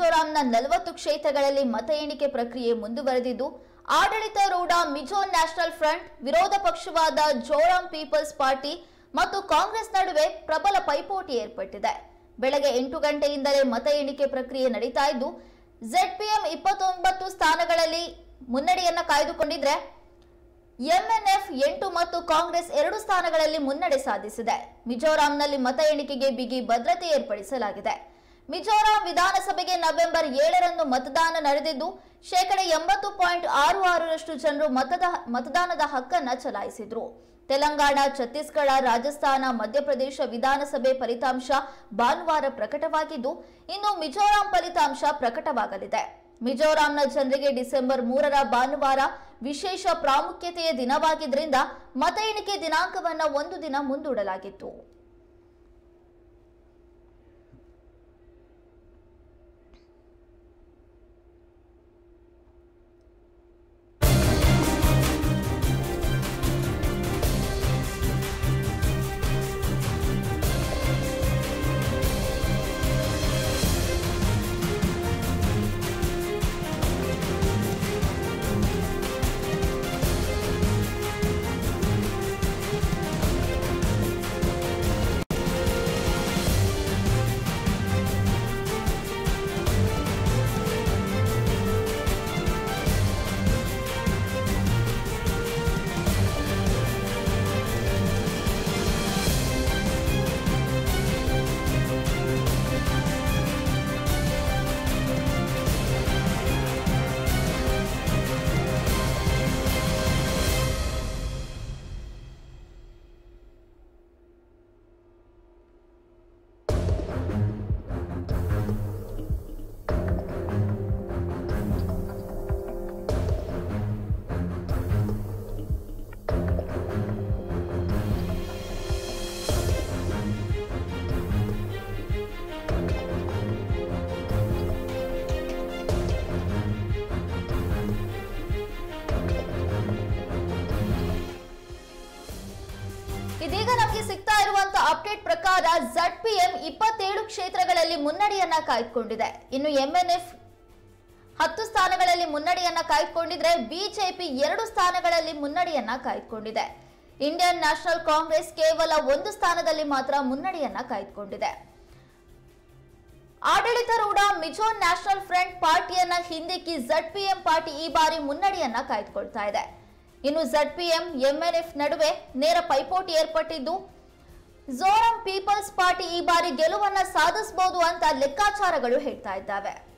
ಮಿಜೋರಾಂನ ನಲವತ್ತು ಕ್ಷೇತ್ರಗಳಲ್ಲಿ ಮತ ಎಣಿಕೆ ಪ್ರಕ್ರಿಯೆ ಮುಂದುವರೆದಿದ್ದು ಆಡಳಿತಾರೂಢ ಮಿಜೋ ನ್ಯಾಷನಲ್ ಫ್ರಂಟ್ ವಿರೋಧ ಪಕ್ಷವಾದ ಜೋರಾಂ ಪೀಪಲ್ಸ್ ಪಾರ್ಟಿ ಮತ್ತು ಕಾಂಗ್ರೆಸ್ ನಡುವೆ ಪ್ರಬಲ ಪೈಪೋಟಿ ಏರ್ಪಟ್ಟಿದೆ ಬೆಳಗ್ಗೆ ಎಂಟು ಗಂಟೆಯಿಂದಲೇ ಮತ ಎಣಿಕೆ ಪ್ರಕ್ರಿಯೆ ನಡೀತಾ ಇದ್ದು ಜೆಡ್ಪಿಎಂ ಇಪ್ಪತ್ತೊಂಬತ್ತು ಸ್ಥಾನಗಳಲ್ಲಿ ಮುನ್ನಡೆಯನ್ನ ಕಾಯ್ದುಕೊಂಡಿದ್ರೆ ಎಂಎನ್ಎಫ್ ಎಂಟು ಮತ್ತು ಕಾಂಗ್ರೆಸ್ ಎರಡು ಸ್ಥಾನಗಳಲ್ಲಿ ಮುನ್ನಡೆ ಸಾಧಿಸಿದೆ ಮಿಜೋರಾಂನಲ್ಲಿ ಮತ ಎಣಿಕೆಗೆ ಬಿಗಿ ಭದ್ರತೆ ಏರ್ಪಡಿಸಲಾಗಿದೆ ಮಿಜೋರಾಂ ವಿಧಾನಸಭೆಗೆ ನವೆಂಬರ್ ಏಳರಂದು ಮತದಾನ ನಡೆದಿದ್ದು ಶೇಕಡ ಎಂಬತ್ತು ಪಾಯಿಂಟ್ ಆರು ಆರರಷ್ಟು ಜನರು ಮತದ ಮತದಾನದ ಹಕ್ಕನ್ನ ಚಲಾಯಿಸಿದ್ರು ತೆಲಂಗಾಣ ಛತ್ತೀಸ್ಗಢ ರಾಜಸ್ಥಾನ ಮಧ್ಯಪ್ರದೇಶ ವಿಧಾನಸಭೆ ಫಲಿತಾಂಶ ಭಾನುವಾರ ಪ್ರಕಟವಾಗಿದ್ದು ಇನ್ನು ಮಿಜೋರಾಂ ಫಲಿತಾಂಶ ಪ್ರಕಟವಾಗಲಿದೆ ಮಿಜೋರಾಂನ ಜನರಿಗೆ ಡಿಸೆಂಬರ್ ಮೂರರ ಭಾನುವಾರ ವಿಶೇಷ ಪ್ರಾಮುಖ್ಯತೆಯ ದಿನವಾಗಿದ್ದರಿಂದ ಮತ ಎಣಿಕೆ ದಿನಾಂಕವನ್ನ ಒಂದು ದಿನ ಮುಂದೂಡಲಾಗಿತ್ತು ಇದೀಗ ನಮಗೆ ಸಿಗ್ತಾ ಇರುವಂತ ಅಪ್ಡೇಟ್ ಪ್ರಕಾರ ಜಡ್ ಪಿಎಂ ಇಪ್ಪತ್ತೇಳು ಕ್ಷೇತ್ರಗಳಲ್ಲಿ ಮುನ್ನಡೆಯನ್ನ ಕಾಯ್ದುಕೊಂಡಿದೆ ಇನ್ನು ಎಂಎನ್ಎಫ್ ಹತ್ತು ಸ್ಥಾನಗಳಲ್ಲಿ ಮುನ್ನಡೆಯನ್ನ ಕಾಯ್ದುಕೊಂಡಿದ್ರೆ ಬಿಜೆಪಿ ಎರಡು ಸ್ಥಾನಗಳಲ್ಲಿ ಮುನ್ನಡೆಯನ್ನ ಕಾಯ್ದುಕೊಂಡಿದೆ ಇಂಡಿಯನ್ ನ್ಯಾಷನಲ್ ಕಾಂಗ್ರೆಸ್ ಕೇವಲ ಒಂದು ಸ್ಥಾನದಲ್ಲಿ ಮಾತ್ರ ಮುನ್ನಡೆಯನ್ನ ಕಾಯ್ದುಕೊಂಡಿದೆ ಆಡಳಿತಾರೂಢ ಮಿಜೋ ನ್ಯಾಷನಲ್ ಫ್ರಂಟ್ ಪಾರ್ಟಿಯನ್ನ ಹಿಂದಿಕ್ಕಿ ಜಡ್ ಪಿಎಂ ಪಾರ್ಟಿ ಈ ಬಾರಿ ಮುನ್ನಡೆಯನ್ನ ಕಾಯ್ದುಕೊಳ್ತಾ ಇದೆ ಇನ್ನು ಜಡ್ ಪಿಎಂ ಎಂಎನ್ಎಫ್ ನಡುವೆ ನೇರ ಪೈಪೋಟಿ ಏರ್ಪಟ್ಟಿದ್ದು ಝೋರಂ ಪೀಪಲ್ಸ್ ಪಾರ್ಟಿ ಈ ಬಾರಿ ಗೆಲುವನ್ನ ಸಾಧಿಸಬಹುದು ಅಂತ ಲೆಕ್ಕಾಚಾರಗಳು ಹೇಳ್ತಾ ಇದ್ದಾವೆ